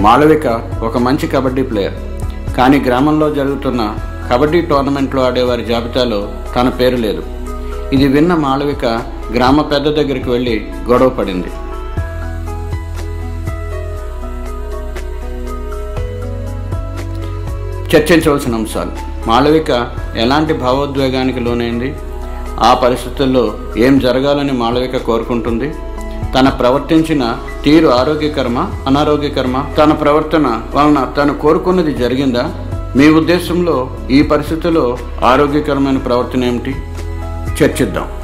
మాళవిక ఒక మంచి కబడ్డీ ప్లేయర్ కానీ గ్రామంలో జరుగుతున్న కబడ్డీ టోర్నమెంట్లో ఆడేవారి జాబితాలో తన పేరు లేదు ఇది విన్న మాళవిక గ్రామ పెద్ద దగ్గరికి వెళ్ళి గొడవ పడింది చర్చించవలసిన అంశాలు మాళవిక ఎలాంటి భావోద్వేగానికి లోనైంది ఆ పరిస్థితుల్లో ఏం జరగాలని మాళవిక కోరుకుంటుంది తన ప్రవర్తించిన తీరు ఆరోగ్యకరమా అనారోగ్యకరమా తన ప్రవర్తన వలన తను కోరుకున్నది జరిగిందా మీ ఉద్దేశంలో ఈ పరిస్థితిలో ఆరోగ్యకరమైన ప్రవర్తన ఏమిటి చర్చిద్దాం